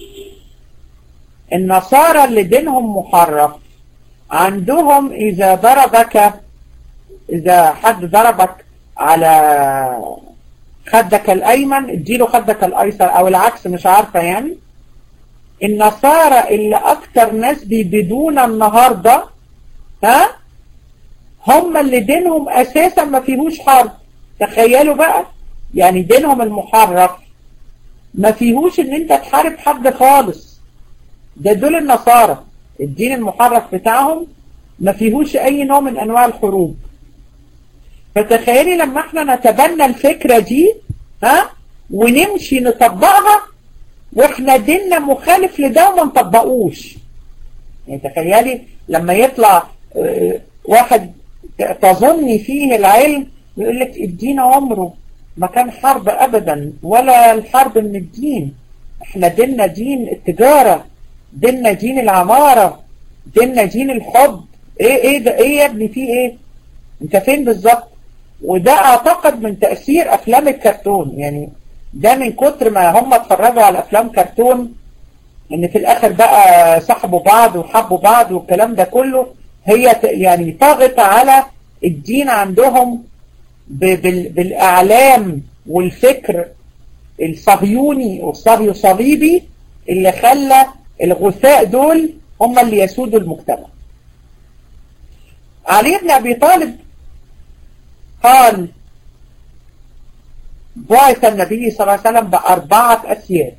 النصارى اللي دينهم محرف عندهم إذا ضربك إذا حد ضربك على خدك الأيمن اديله خدك الأيسر أو العكس مش عارفة يعني النصارى اللي أكتر ناس بيبدونا النهاردة ها هم اللي دينهم أساسا ما فيهوش حرب تخيلوا بقى يعني دينهم المحرف ما فيهوش ان انت تحارب حد خالص ده دول النصارى الدين المحرف بتاعهم ما فيهوش اي نوع من انواع الحروب فتخيلي لما احنا نتبنى الفكرة دي ها ونمشي نطبقها واحنا ديننا مخالف لده وما نطبقوش يعني تخيلي لما يطلع اه واحد تظني فيه العلم يقول لك الدين عمره ما كان حرب ابدا ولا الحرب من الدين احنا ديننا دين التجارة ديننا دين العمارة ديننا دين الحب ايه ايه ده ايه يا ابني فيه ايه انت فين بالظبط وده اعتقد من تأثير افلام الكرتون يعني ده من كتر ما هم اتفرجوا على افلام كرتون ان في الاخر بقى صاحبوا بعض وحبوا بعض والكلام ده كله هي يعني طغت على الدين عندهم بالاعلام والفكر الصهيوني والصهيو صليبي اللي خلى الغثاء دول هم اللي يسودوا المجتمع علي بن ابي طالب قال بعث النبي صلى الله عليه وسلم بأربعة أسياد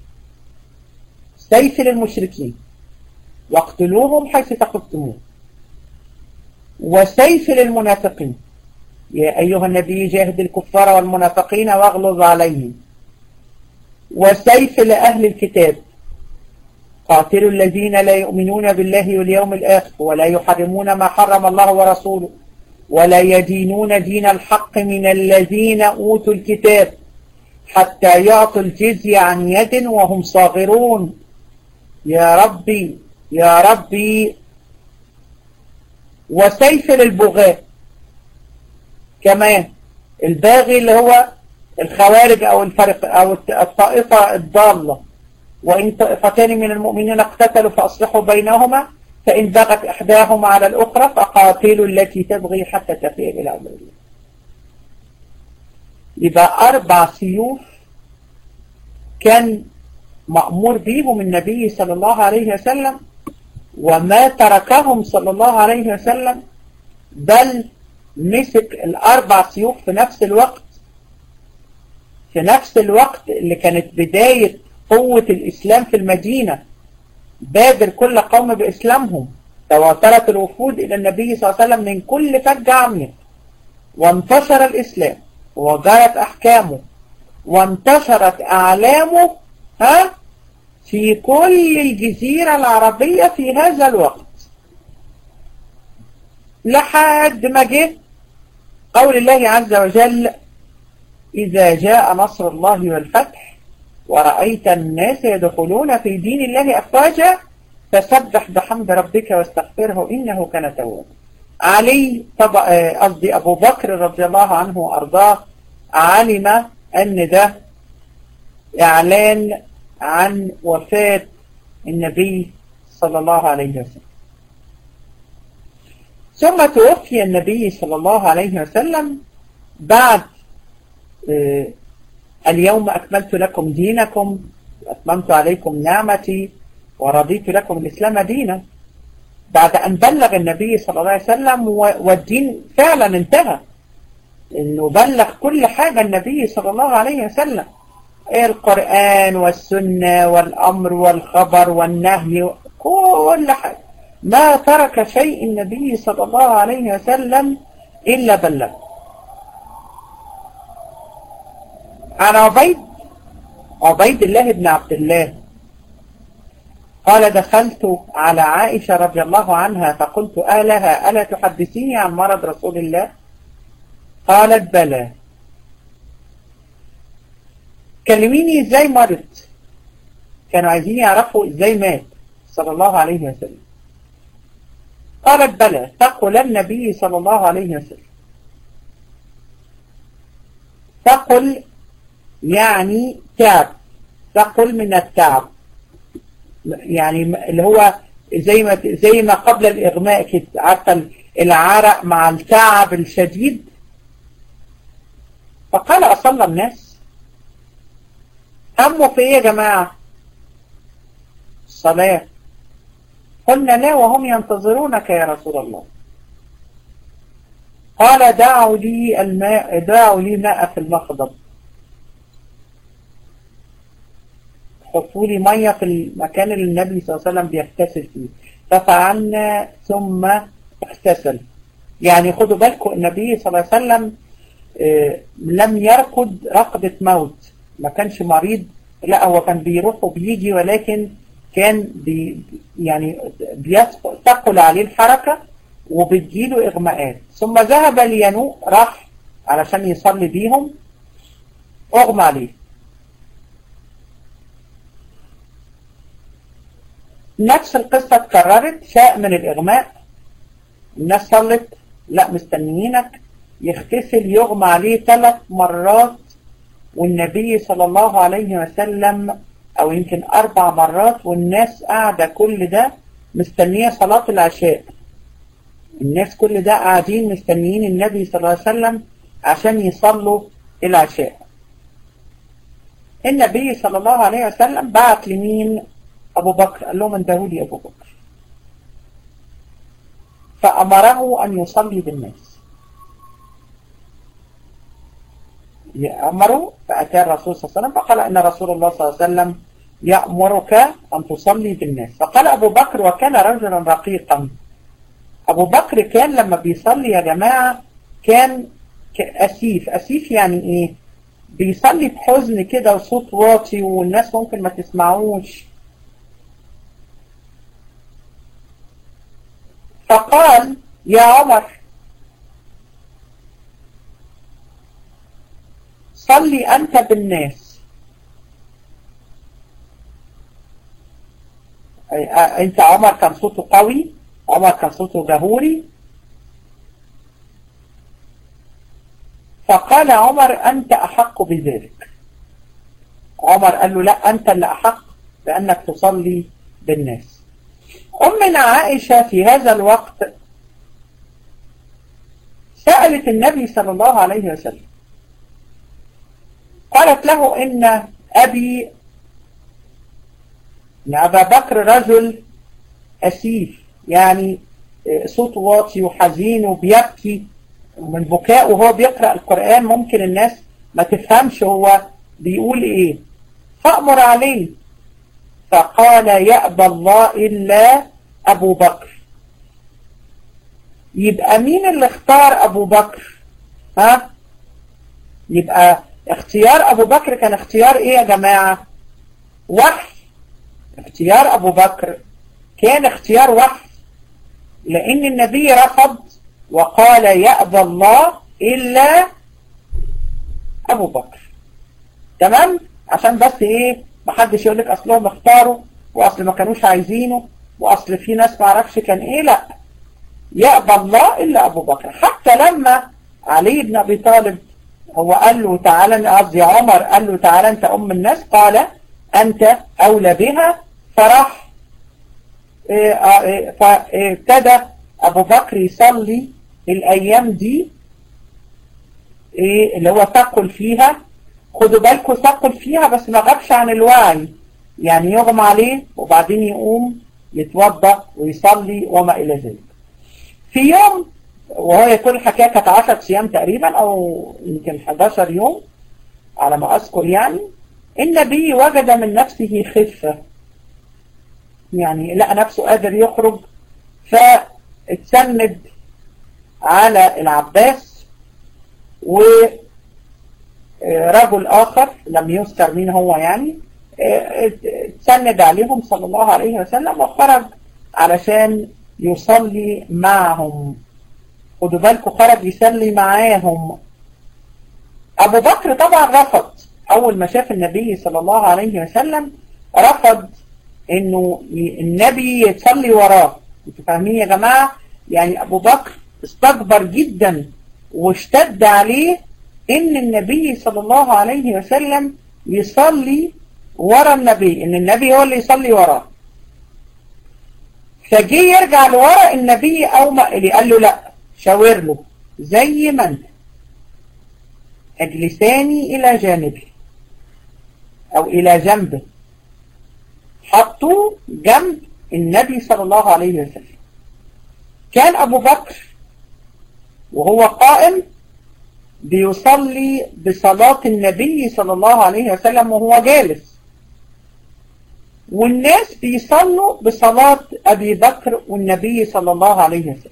سيف للمشركين واقتلوهم حيث تقتلوهم وسيف للمنافقين يا أيها النبي جاهد الكفار والمنافقين واغلظ عليهم وسيف لأهل الكتاب قاتلوا الذين لا يؤمنون بالله واليوم الآخر ولا يحرمون ما حرم الله ورسوله ولا يدينون دين الحق من الذين أوتوا الكتاب حتى يعطوا الجزية عن يد وهم صاغرون يا ربي يا ربي وسيف للبغاة كمان الباغي اللي هو الخوارج أو الفرق أو الطائفة الضالة وإن طائفتان من المؤمنين اقتتلوا فأصلحوا بينهما فإن بغت إحداهما على الأخرى فقاتلوا التي تبغي حتى تفيء إلى أمر الله يبقى أربع سيوف كان مأمور بيهم النبي صلى الله عليه وسلم وما تركهم صلى الله عليه وسلم بل مسك الأربع سيوف في نفس الوقت في نفس الوقت اللي كانت بداية قوة الإسلام في المدينة بادر كل قوم بإسلامهم تواترت الوفود إلى النبي صلى الله عليه وسلم من كل فج عميق وانتشر الإسلام وجرت أحكامه وانتشرت أعلامه ها في كل الجزيرة العربية في هذا الوقت لحد ما جه قول الله عز وجل إذا جاء نصر الله والفتح ورأيت الناس يدخلون في دين الله أفواجا فسبح بحمد ربك واستغفره إنه كان توابا علي طبعا قصدي أبو بكر رضي الله عنه وأرضاه علم أن ده إعلان عن وفاة النبي صلى الله عليه وسلم ثم توفي النبي صلى الله عليه وسلم بعد اليوم أكملت لكم دينكم وأتممت عليكم نعمتي ورضيت لكم الإسلام دينا بعد أن بلغ النبي صلى الله عليه وسلم والدين فعلا انتهى انه بلغ كل حاجة النبي صلى الله عليه وسلم القرآن والسنة والأمر والخبر والنهي كل حاجة ما ترك شيء النبي صلى الله عليه وسلم إلا بلغ عن عبيد عبيد الله بن عبد الله قال دخلت على عائشة رضي الله عنها فقلت آلها ألا تحدثيني عن مرض رسول الله قالت بلى كلميني ازاي مرض كانوا عايزين يعرفوا ازاي مات صلى الله عليه وسلم قالت بلى ثقل النبي صلى الله عليه وسلم ثقل يعني تعب ثقل من التعب يعني اللي هو زي ما زي ما قبل الإغماء كده عارفه العرق مع التعب الشديد فقال أصلى الناس همه في ايه يا جماعة الصلاة قلنا لا وهم ينتظرونك يا رسول الله قال دعوا لي الماء دعوا لي ماء في المخضب حطوا لي مية في المكان اللي النبي صلى الله عليه وسلم بيغتسل فيه ففعلنا ثم اغتسل يعني خدوا بالكم النبي صلى الله عليه وسلم لم يرقد رقدة موت ما كانش مريض لا هو كان بيروح وبيجي ولكن كان بي يعني بيثقل عليه الحركة وبتجيله إغماءات ثم ذهب لينوء راح علشان يصلي بيهم أغمى عليه نفس القصة اتكررت شاء من الإغماء الناس صلت لا مستنيينك يغتسل يغمى عليه ثلاث مرات والنبي صلى الله عليه وسلم أو يمكن أربع مرات والناس قاعدة كل ده مستنية صلاة العشاء الناس كل ده قاعدين مستنيين النبي صلى الله عليه وسلم عشان يصلوا العشاء النبي صلى الله عليه وسلم بعت لمين أبو بكر قال لهم انتهوا لي أبو بكر فأمره أن يصلي بالناس يأمره فأتى الرسول صلى الله عليه وسلم فقال إن رسول الله صلى الله عليه وسلم يأمرك أن تصلي بالناس فقال أبو بكر وكان رجلا رقيقا أبو بكر كان لما بيصلي يا جماعة كان أسيف أسيف يعني إيه بيصلي بحزن كده وصوت واطي والناس ممكن ما تسمعوش فقال يا عمر صلي أنت بالناس أنت عمر كان صوته قوي عمر كان صوته جهوري فقال عمر أنت أحق بذلك عمر قال له لا أنت اللي أحق بأنك تصلي بالناس أمنا عائشة في هذا الوقت سألت النبي صلى الله عليه وسلم قالت له إن أبي إن أبا بكر رجل أسيف يعني صوته واطي وحزين وبيبكي ومن بكاء وهو بيقرأ القرآن ممكن الناس ما تفهمش هو بيقول إيه فأمر عليه فقال يأبى الله إلا أبو بكر يبقى مين اللي اختار أبو بكر ها يبقى اختيار أبو بكر كان اختيار إيه يا جماعة وحي اختيار أبو بكر كان اختيار وحي لأن النبي رفض وقال يأبى الله إلا أبو بكر تمام عشان بس إيه محدش يقول لك أصلهم اختاروا وأصل ما كانوش عايزينه وأصل في ناس ما عرفش كان إيه لا يأبى الله إلا أبو بكر حتى لما علي بن أبي طالب هو قال له تعالى قصدي عمر قال له تعالى أنت أم الناس قال أنت أولى بها فراح فابتدى أبو بكر يصلي الأيام دي إيه اللي هو تقل فيها خدوا بالكم تقل فيها بس ما غابش عن الوعي يعني يغمى عليه وبعدين يقوم يتوضا ويصلي وما إلى ذلك في يوم وهي كل الحكاية كانت 10 أيام تقريبا أو يمكن 11 يوم على ما أذكر يعني النبي وجد من نفسه خفة يعني لقى نفسه قادر يخرج فاتسند على العباس ورجل آخر لم يذكر مين هو يعني اتسند عليهم صلى الله عليه وسلم وخرج علشان يصلي معهم خدوا بالكم خرج يصلي معاهم أبو بكر طبعا رفض أول ما شاف النبي صلى الله عليه وسلم رفض إنه النبي يتصلي وراه انتوا فاهمين يا جماعة يعني أبو بكر استكبر جدا واشتد عليه إن النبي صلى الله عليه وسلم يصلي ورا النبي إن النبي هو اللي يصلي وراه فجي يرجع لورا النبي أو ما قال له لا شاور له زي ما انت اجلساني إلى جانبه أو إلى جنبه حطوه جنب النبي صلى الله عليه وسلم كان أبو بكر وهو قائم بيصلي بصلاة النبي صلى الله عليه وسلم وهو جالس والناس بيصلوا بصلاة أبي بكر والنبي صلى الله عليه وسلم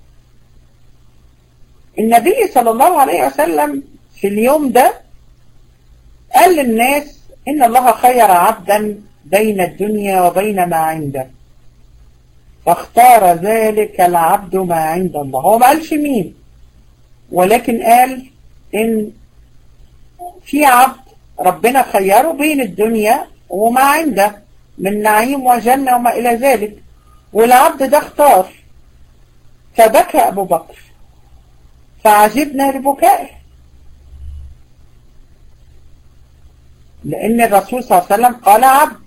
النبي صلى الله عليه وسلم في اليوم ده قال للناس إن الله خير عبدا بين الدنيا وبين ما عنده فاختار ذلك العبد ما عند الله هو ما قالش مين ولكن قال إن في عبد ربنا خيره بين الدنيا وما عنده من نعيم وجنة وما إلى ذلك والعبد ده اختار فبكى أبو بكر فعجبنا لبكائه لأن الرسول صلى الله عليه وسلم قال عبد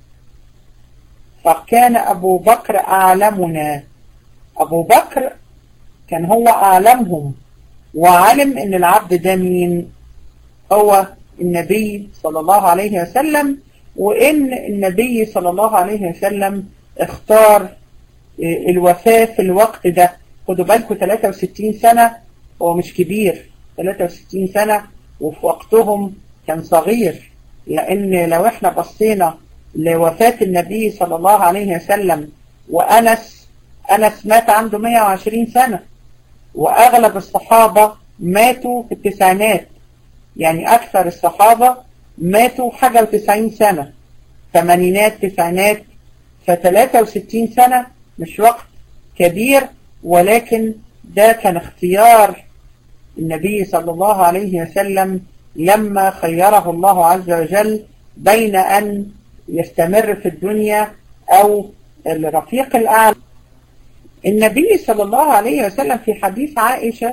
فكان أبو بكر أعلمنا أبو بكر كان هو أعلمهم وعلم أن العبد ده مين هو النبي صلى الله عليه وسلم وإن النبي صلى الله عليه وسلم اختار الوفاة في الوقت ده خدوا بالكم 63 سنة هو مش كبير 63 سنة وفي وقتهم كان صغير لأن لو احنا بصينا لوفاة النبي صلى الله عليه وسلم وأنس أنس مات عنده 120 سنة وأغلب الصحابة ماتوا في التسعينات يعني أكثر الصحابة ماتوا حاجة وتسعين سنة ثمانينات تسعينات فتلاتة وستين سنة مش وقت كبير ولكن ده كان اختيار النبي صلى الله عليه وسلم لما خيره الله عز وجل بين أن يستمر في الدنيا أو الرفيق الأعلى النبي صلى الله عليه وسلم في حديث عائشة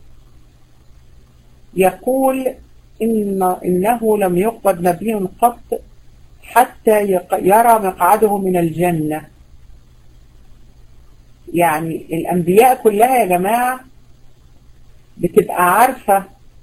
يقول إن إنه لم يقبض نبي قط حتى يرى مقعده من الجنة يعني الأنبياء كلها يا جماعة بتبقى عارفة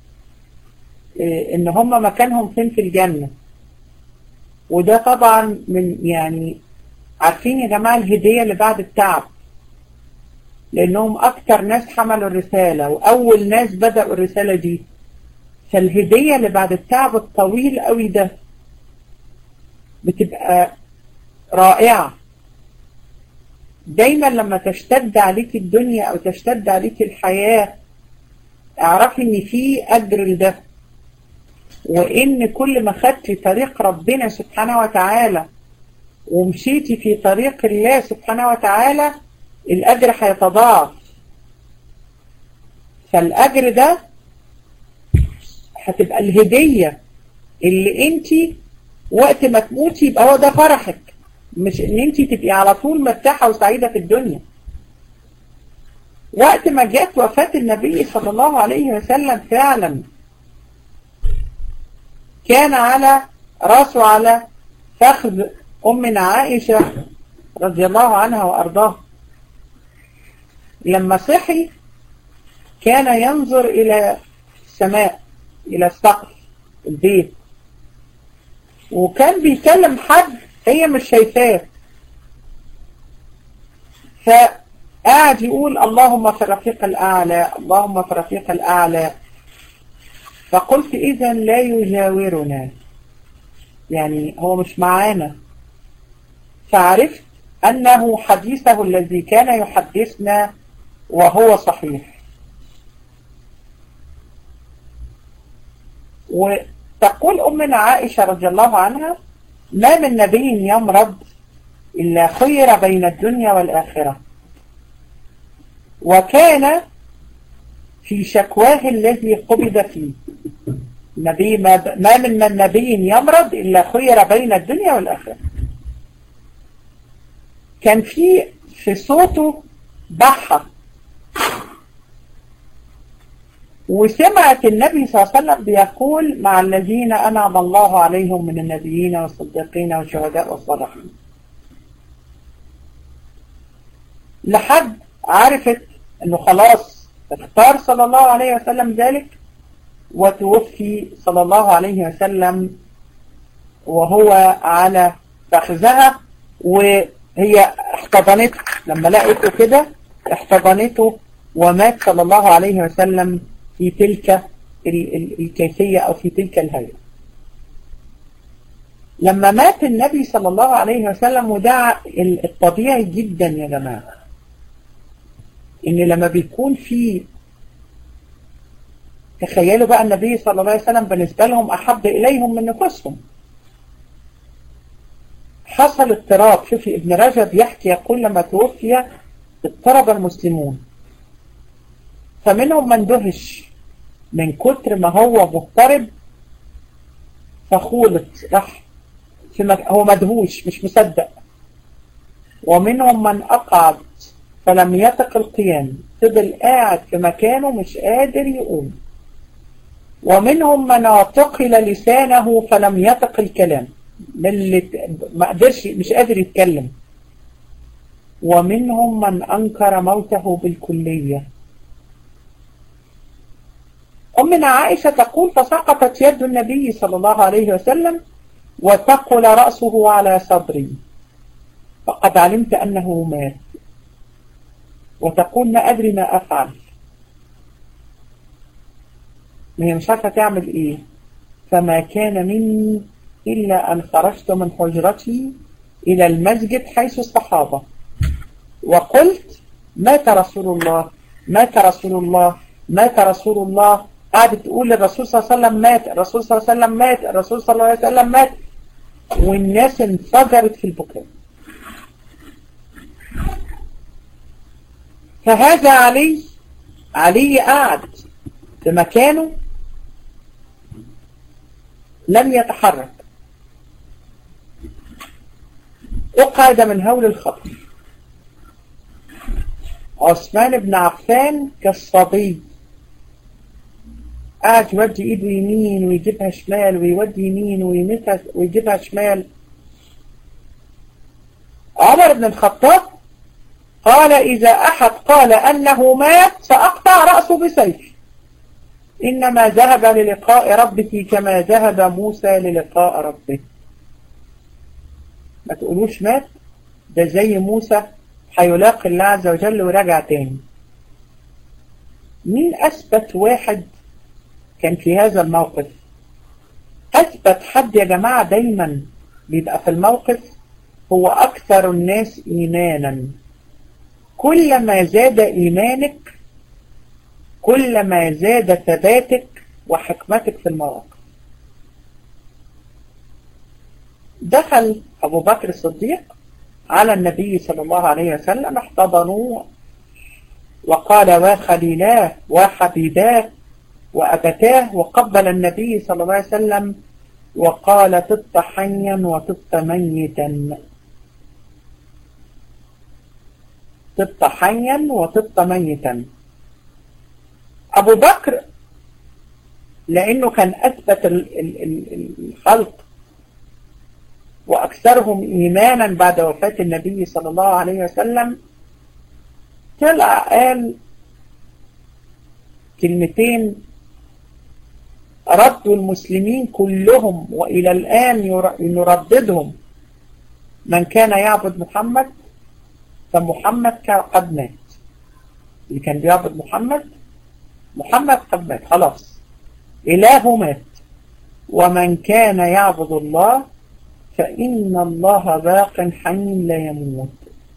إن هم مكانهم فين في الجنة وده طبعا من يعني عارفين يا جماعة الهدية اللي بعد التعب لأنهم أكتر ناس حملوا الرسالة وأول ناس بدأوا الرسالة دي فالهدية اللي بعد التعب الطويل قوي ده بتبقى رائعة دايما لما تشتد عليك الدنيا أو تشتد عليك الحياة اعرفي ان في أجر لده وإن كل ما خدتي طريق ربنا سبحانه وتعالى ومشيتي في طريق الله سبحانه وتعالى الأجر هيتضاعف فالأجر ده هتبقى الهدية اللي انت وقت ما تموتي يبقى هو ده فرحك مش ان انت تبقي على طول مرتاحة وسعيدة في الدنيا وقت ما جت وفاة النبي صلى الله عليه وسلم فعلا كان على راسه على فخذ أمنا عائشة رضي الله عنها وأرضاها لما صحي كان ينظر إلى السماء إلى السقف البيت وكان بيكلم حد هي مش شايفاه فقعد يقول اللهم في الرفيق الأعلى اللهم في الرفيق الأعلى فقلت إذا لا يجاورنا يعني هو مش معانا فعرفت أنه حديثه الذي كان يحدثنا وهو صحيح وتقول أمنا عائشة رضي الله عنها ما من نبي يمرض إلا خير بين الدنيا والآخرة وكان في شكواه الذي قبض فيه نبي ما, ما من من نبي يمرض إلا خير بين الدنيا والآخرة كان في في صوته بحة وسمعت النبي صلى الله عليه وسلم بيقول مع الذين أنعم الله عليهم من النبيين والصديقين والشهداء والصالحين لحد عرفت انه خلاص اختار صلى الله عليه وسلم ذلك وتوفي صلى الله عليه وسلم وهو على فخذها وهي احتضنته لما لقيته كده احتضنته ومات صلى الله عليه وسلم في تلك الكيفية أو في تلك الهيئة لما مات النبي صلى الله عليه وسلم وده الطبيعي جدا يا جماعة ان لما بيكون في تخيلوا بقى النبي صلى الله عليه وسلم بالنسبة لهم أحب إليهم من نفوسهم حصل اضطراب شوفي ابن رجب يحكي يقول لما توفي اضطرب المسلمون فمنهم من دهش من كتر ما هو مضطرب فخولط راح هو مدهوش مش مصدق ومنهم من أقعد فلم يتق القيام فضل قاعد في مكانه مش قادر يقوم ومنهم من اعتقل لسانه فلم يتق الكلام ما قدرش مش قادر يتكلم ومنهم من أنكر موته بالكلية أمنا عائشة تقول فسقطت يد النبي صلى الله عليه وسلم وثقل رأسه على صدري فقد علمت أنه مات وتقول ما أدري ما أفعل ما هي مش عارفة تعمل إيه فما كان مني إلا أن خرجت من حجرتي إلى المسجد حيث الصحابة وقلت مات رسول الله مات رسول الله مات رسول الله قعدت تقول للرسول صلى الله عليه وسلم مات الرسول صلى الله عليه وسلم مات الرسول صلى الله عليه وسلم مات والناس انفجرت في البكاء فهذا علي علي قعد في مكانه لم يتحرك أقعد من هول الخطر عثمان بن عفان كالصبي قاعد يودي ايده يمين ويجيبها شمال ويودي يمين ويمسها ويجيبها شمال عمر بن الخطاب قال إذا أحد قال أنه مات فأقطع رأسه بسيف إنما ذهب للقاء ربك كما ذهب موسى للقاء ربه ما تقولوش مات ده زي موسى هيلاقي الله عز وجل ورجع تاني مين أثبت واحد كان في هذا الموقف أثبت حد يا جماعة دايما بيبقى في الموقف هو أكثر الناس إيمانا كلما زاد إيمانك كلما زاد ثباتك وحكمتك في المواقف دخل أبو بكر الصديق على النبي صلى الله عليه وسلم احتضنوه وقال وخليلاه وحبيباه وأبتاه وقبل النبي صلى الله عليه وسلم وقال طبت حيا وطبت ميتا طبت حيا وطبت ميتا أبو بكر لأنه كان أثبت الخلق وأكثرهم إيمانا بعد وفاة النبي صلى الله عليه وسلم طلع قال كلمتين ردوا المسلمين كلهم وإلى الآن نرددهم من كان يعبد محمد فمحمد قد مات اللي كان بيعبد محمد محمد قد مات خلاص إله مات ومن كان يعبد الله فإن الله باق حي لا يموت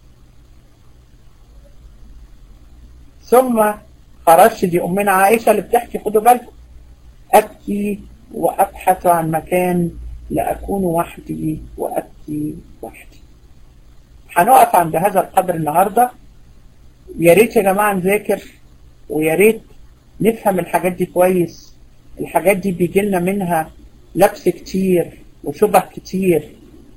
ثم خرجت دي أمنا عائشة اللي بتحكي خدوا بالكم أبكي وأبحث عن مكان لأكون وحدي وأبكي وحدي هنقف عند هذا القدر النهاردة يا ريت يا جماعة نذاكر ويا ريت نفهم الحاجات دي كويس الحاجات دي بيجي لنا منها لبس كتير وشبه كتير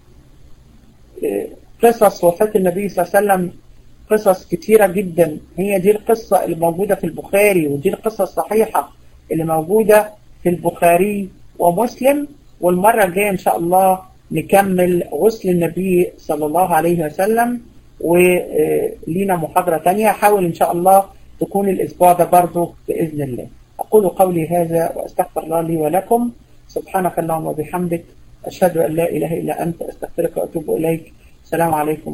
قصص وفاة النبي صلى الله عليه وسلم قصص كتيرة جدا هي دي القصة اللي موجودة في البخاري ودي القصة الصحيحة اللي موجودة في البخاري ومسلم والمرة الجاية إن شاء الله نكمل غسل النبي صلى الله عليه وسلم ولينا محاضرة تانية حاول إن شاء الله تكون الأسبوع ده برضه بإذن الله أقول قولي هذا وأستغفر الله لي ولكم سبحانك اللهم وبحمدك أشهد أن لا إله إلا أنت أستغفرك وأتوب إليك السلام عليكم